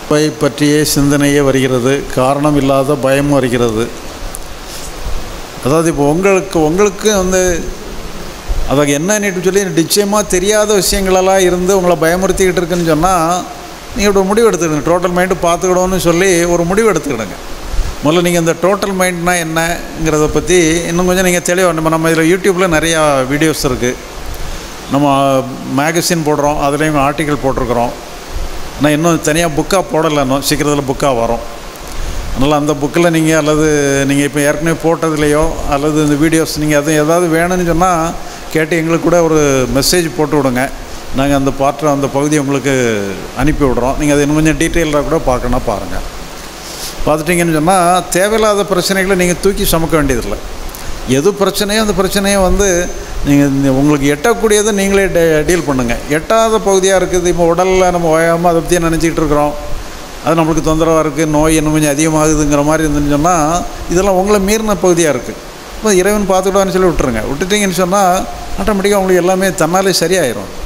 by பற்றிய சிந்தனையே வருகிறது காரணம் இல்லாத பயம் வருகிறது அதாவது இப்போ உங்களுக்கு உங்களுக்கு வந்து அதுக்கு என்னன்னு சொல்லி நிச்சயமாக தெரியாத விஷயங்களெல்லாம் இருந்து உங்களை பயமுறுத்திக்கிட்டு இருக்குன்னு சொன்னால் நீங்கள் ஒரு முடிவு எடுத்துக்கிடுங்க டோட்டல் மைண்டு பார்த்துக்கிடணும்னு சொல்லி ஒரு முடிவு எடுத்துக்கிடுங்க முதல்ல நீங்கள் இந்த டோட்டல் மைண்ட்னா என்னங்கிறத பற்றி இன்னும் கொஞ்சம் நீங்கள் தெளிவாக நம்ம நம்ம இதில் யூடியூப்பில் நிறையா வீடியோஸ் இருக்குது நம்ம மேகசின் போடுறோம் அதுலேயும் ஆர்டிக்கல் போட்டிருக்கிறோம் ஆனால் இன்னும் தனியாக புக்காக போடலை இன்னும் சீக்கிரத்தில் புக்காக வரும் அதனால் அந்த புக்கில் நீங்கள் அல்லது நீங்கள் இப்போ ஏற்கனவே போட்டதுலேயோ அல்லது இந்த வீடியோஸ் நீங்கள் எதுவும் ஏதாவது வேணும்னு சொன்னால் கேட்டு எங்களுக்கு கூட ஒரு மெசேஜ் போட்டு விடுங்க நாங்கள் அந்த பாட்டை அந்த பகுதியை உங்களுக்கு அனுப்பி விடுறோம் நீங்கள் அதை இன்னும் கொஞ்சம் டீட்டெயிலாக கூட பார்க்கணும் பாருங்கள் பார்த்துட்டிங்கன்னு சொன்னால் தேவையில்லாத பிரச்சனைகளை நீங்கள் தூக்கி சுமக்க வேண்டியதில்லை எது பிரச்சனையோ அந்த பிரச்சனையை வந்து நீங்கள் உங்களுக்கு எட்டக்கூடியதை நீங்களே டீல் பண்ணுங்கள் எட்டாத பகுதியாக இருக்குது இப்போ உடலில் நம்ம ஓயாமல் அதை பற்றி நினச்சிக்கிட்டு இருக்கிறோம் அது நம்மளுக்கு தொந்தரவாக இருக்குது நோய் இன்னும் கொஞ்சம் அதிகமாகுதுங்கிற மாதிரி இருந்துன்னு சொன்னால் இதெல்லாம் உங்களை மீறின பகுதியாக இருக்குது இப்போ இறைவன் பார்த்துக்கிட்டான்னு சொல்லி விட்டுருங்க விட்டுட்டிங்கன்னு சொன்னால் ஆட்டோமேட்டிக்காக உங்களுக்கு எல்லாமே தன்னாலே சரியாயிரும்